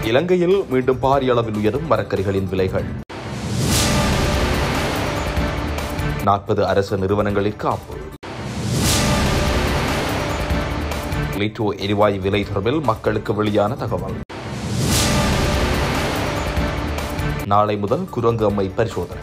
இலங்கையில் மீண்டும் பாரிய அளவில் உயரும் மரக்கறிகளின் விலைகள் நாற்பது அரசு நிறுவனங்களில் காப்பு லிட்டோ எரிவாயு விலை தொடர்பில் மக்களுக்கு வெளியான தகவல் நாளை முதல் குரங்கு அம்மை பரிசோதனை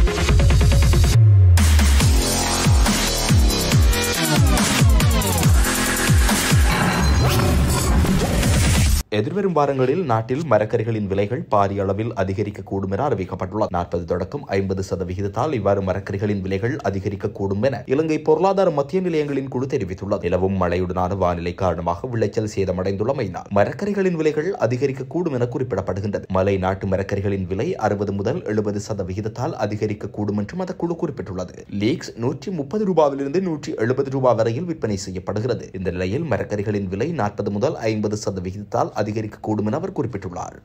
எதிர்வரும் வாரங்களில் நாட்டில் மரக்கறிகளின் விலைகள் பாரிய அளவில் அதிகரிக்கக்கூடும் என அறிவிக்கப்பட்டுள்ளது நாற்பது தொடக்கம் ஐம்பது சதவிகிதத்தால் இவ்வாறு மரக்கறிகளின் விலைகள் அதிகரிக்கக்கூடும் என இலங்கை பொருளாதார மத்திய நிலையங்களின் குழு தெரிவித்துள்ளது நிலவும் மழையுடனான வானிலை காரணமாக விளைச்சல் சேதமடைந்துள்ளமையினால் மரக்கறிகளின் விலைகள் அதிகரிக்கக்கூடும் என குறிப்பிடப்படுகின்றது மலை நாட்டு மரக்கறிகளின் விலை அறுபது முதல் எழுபது சதவிகிதத்தால் அதிகரிக்கக்கூடும் என்றும் அந்த குழு குறிப்பிட்டுள்ளது லீக்ஸ் நூற்றி முப்பது ரூபாவிலிருந்து நூற்றி எழுபது ரூபாய் வரையில் விற்பனை செய்யப்படுகிறது இந்த நிலையில் மரக்கறிகளின் விலை நாற்பது முதல் ஐம்பது சதவிகிதத்தால் அதிகரிக்கக்கூடும் என அவர் குறிப்பிட்டுள்ளார்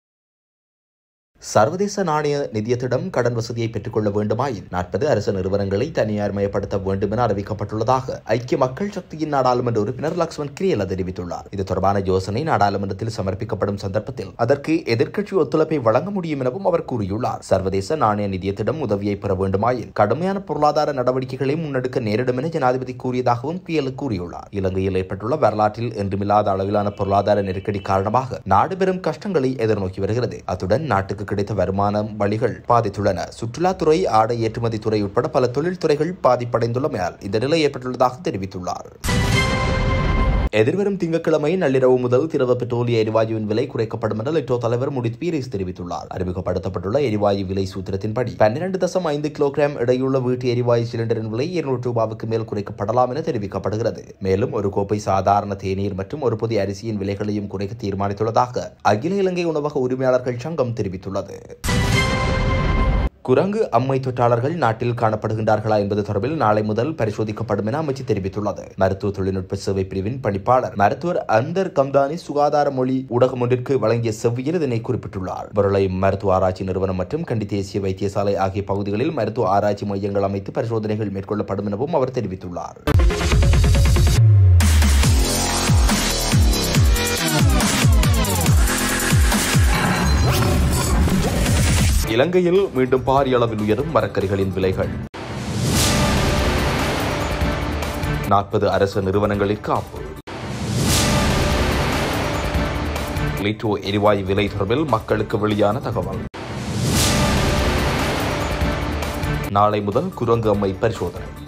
சர்வதேச நாணய நிதியத்திடம் கடன் வசதியை பெற்றுக்கொள்ள வேண்டுமாயின் நாற்பது அரசு நிறுவனங்களை தனியார் மயப்படுத்த வேண்டும் என அறிவிக்கப்பட்டுள்ளதாக ஐக்கிய மக்கள் சக்தியின் நாடாளுமன்ற உறுப்பினர் லக்ஷ்மண் கிரியல தெரிவித்துள்ளார் இது தொடர்பான யோசனை நாடாளுமன்றத்தில் சமர்ப்பிக்கப்படும் சந்தர்ப்பத்தில் அதற்கு எதிர்க்கட்சி ஒத்துழைப்பை வழங்க முடியும் எனவும் அவர் கூறியுள்ளார் சர்வதேச நாணய நிதியத்திடம் உதவியை பெற வேண்டுமாயின் கடுமையான பொருளாதார நடவடிக்கைகளை முன்னெடுக்க நேரிடும் என ஜனாதிபதி கூறியதாகவும் கிரியல கூறியுள்ளார் இலங்கையில் ஏற்பட்டுள்ள வரலாற்றில் என்றுமில்லாத அளவிலான பொருளாதார நெருக்கடி காரணமாக நாடு பெரும் கஷ்டங்களை எதிர்நோக்கி வருகிறது அத்துடன் நாட்டுக்கு கிடைத்த வருமானம் வழிகள் பாதித்துள்ளன சுற்றுலாத்துறை ஆடை ஏற்றுமதி துறை உட்பட பல தொழில்துறைகள் பாதிப்படைந்துள்ளமையால் இந்த நிலை ஏற்பட்டுள்ளதாக தெரிவித்துள்ளார் எதிர்வரும் திங்கட்கிழமை நள்ளிரவு முதல் திரவ பெட்ரோலிய எரிவாயுவின் விலை குறைக்கப்படும் என லிட்டோ தலைவர் முடித் பீரிஸ் தெரிவித்துள்ளார் அறிமுகப்படுத்தப்பட்டுள்ள எரிவாயு விலை சூத்திரத்தின்படி பன்னிரண்டு தசம் ஐந்து கிலோகிராம் இடையுள்ள வீட்டு எரிவாயு சிலிண்டரின் விலை இருநூறு ரூபாவுக்கு மேல் குறைக்கப்படலாம் என தெரிவிக்கப்படுகிறது மேலும் ஒரு கோப்பை சாதாரண தேநீர் மற்றும் ஒரு பொதி அரிசியின் விலைகளையும் குறைக்க தீர்மானித்துள்ளதாக அகில இலங்கை உணவக உரிமையாளர்கள் சங்கம் தெரிவித்துள்ளது குரங்கு அம்மை தொற்றாளர்கள் நாட்டில் காணப்படுகின்றார்களா என்பது தொடர்பில் நாளை முதல் பரிசோதிக்கப்படும் என அமைச்சு தெரிவித்துள்ளது மருத்துவ தொழில்நுட்ப சேவை பிரிவின் பணிப்பாளர் மருத்துவர் அந்தர் கம்தானி சுகாதார மொழி ஊடகம் ஒன்றிற்கு வழங்கிய செவ்வியில் இதனை குறிப்பிட்டுள்ளார் பொருளை மருத்துவ ஆராய்ச்சி நிறுவனம் மற்றும் கண்டி தேசிய வைத்தியசாலை ஆகிய பகுதிகளில் மருத்துவ ஆராய்ச்சி மையங்கள் அமைத்து பரிசோதனைகள் மேற்கொள்ளப்படும் எனவும் அவர் தெரிவித்துள்ளார் இலங்கையில் மீண்டும் பாரிய அளவில் உயரும் மரக்கறிகளின் விலைகள் நாற்பது அரசு நிறுவனங்களில் காப்பு லிட்டோ எரிவாயு விலை தொடர்பில் மக்களுக்கு வெளியான தகவல் நாளை முதல் குரங்கு அம்மை பரிசோதனை